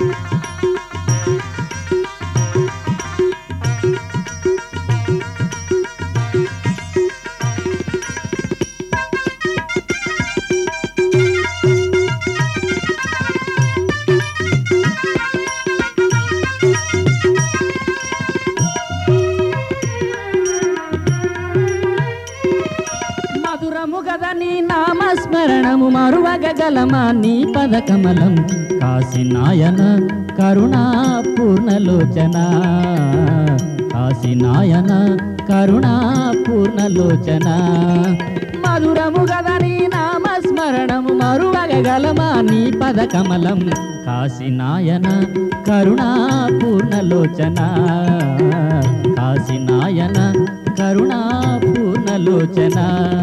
మధురము గద నీ నామస్మరణము మరువగ గలమా నీ పదకమలం కాశీనాయన కరుణా పూర్ణలోచన కాశీనాయన కరుణా పూర్ణలోచన మధురము గద నీ నామస్మరణము మరువగ గలమా నీ పదకమలం కాశీనాయన కరుణా పూర్ణలోచన కాశీనాయన కరుణా పూర్ణలోచన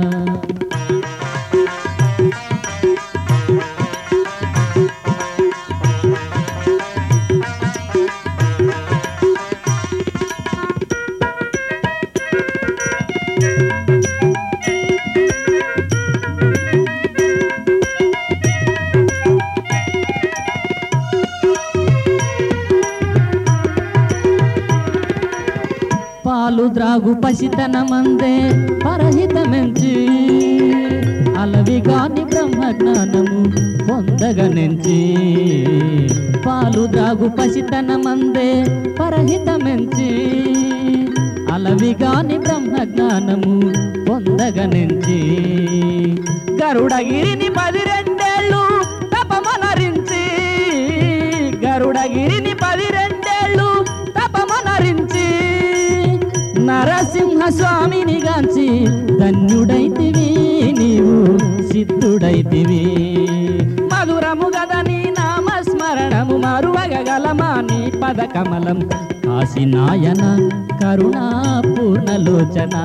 పాలు ద్రాగు పసితనమందే పరహితమెంచి అలవిగాని బ్రహ్మజ్ఞానము పొందగనెంచి పాలు ద్రాగు పసితనమందే పరహితమెంచి అలవిగాని బ్రహ్మజ్ఞానము పొందగనెంచి గరుడగిరిని పది రెండేళ్ళు తపమనరించి గరుడగిరిని పది రెండేళ్ళు తపమనరించి నరసింహ స్వామిని గాంచి ధన్యుడైతివి నీవు సిద్ధుడైతివి మధురము గద నీ నామస్మరణము మరువగ గలమా నీ పదకమలం కాశీనాయన కరుణా పూర్ణలోచన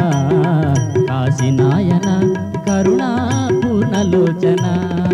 కాశీనాయన కరుణా పూర్ణలోచన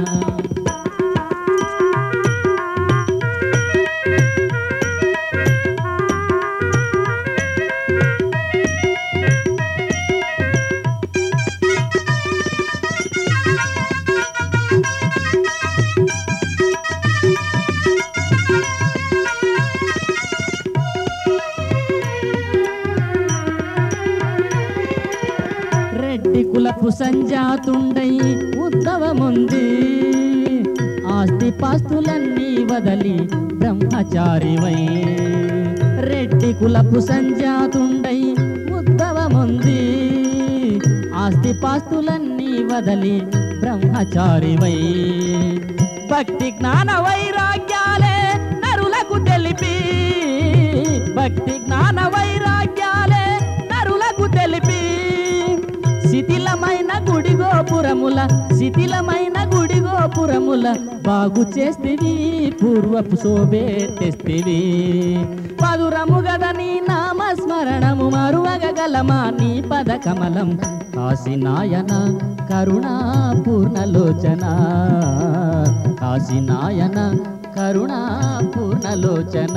రెడ్డి కులపు సంజాతుండై ఉద్భవముంది ఆస్తి పాస్తులన్నీ వదలి బ్రహ్మచారివై రెడ్డి కులపు సంజాతుండై ఉద్భవముంది ఆస్తి పాస్తులన్నీ వదలి బ్రహ్మచారివై భక్తి జ్ఞాన వైరాగ్యాలే నరులకు తెలిపి భక్తి జ్ఞాన వైరాగ్యాలే నరులకు తెలిపి శిథిలమైన గుడి గోపురముల శిథిలమైన గుడి గోపురముల బాగు చేస్తివి పూర్వపు శోభే తెస్తివి పదురము గద నీ నామస్మరణము మరువగ గలమా నీ పద కమలం కాశీనాయన కరుణా పూర్ణలోచన కాశీనాయన కరుణా పూర్ణలోచన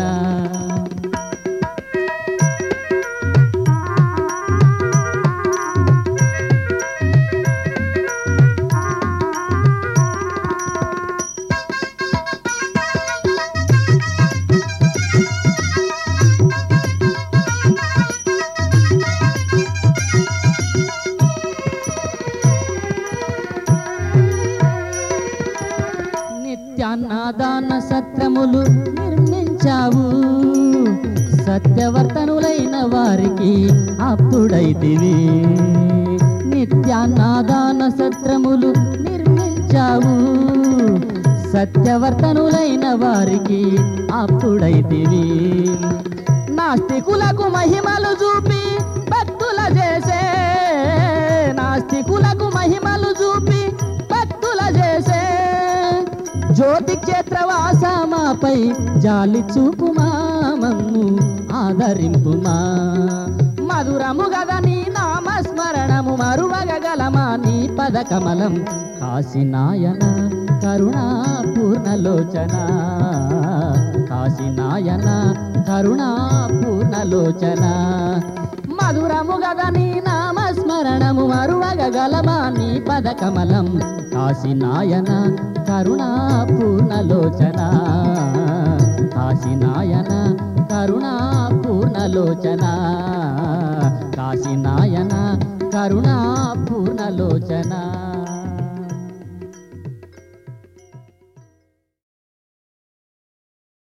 నిత్యాన్నాదాన సత్రములు నిర్మించావు సత్యవర్తనులైన వారికి అప్పుడైతివి నిత్యాన్నాదాన సత్రములు నిర్మించావు సత్యవర్తనులైన వారికి అప్పుడైతివి నాస్తికులకు మహిమలు చూపి భక్తుల చేసే నాస్తికులకు మహిమలు చూపి భక్తుల చేసే జ్యోతి క్షేత్రవాసమాపై జాలి చూపుమా మమ్ము ఆదరింపుమా మధురము గద నీ నామస్మరణము మరువగ గలమా నీ పద కమలం కాశీనాయన కరుణా పూర్ణలోచన కాశీనాయన కరుణా పూర్ణలోచన మధురము గద నీ నామస్మరణము మరువగ గలమా నీ పద కమలం కాశీనాయన కరుణా పూర్ణలోచన కరుణా పూర్ణలోచన కాశీనాయన కరుణా పూర్ణలోచన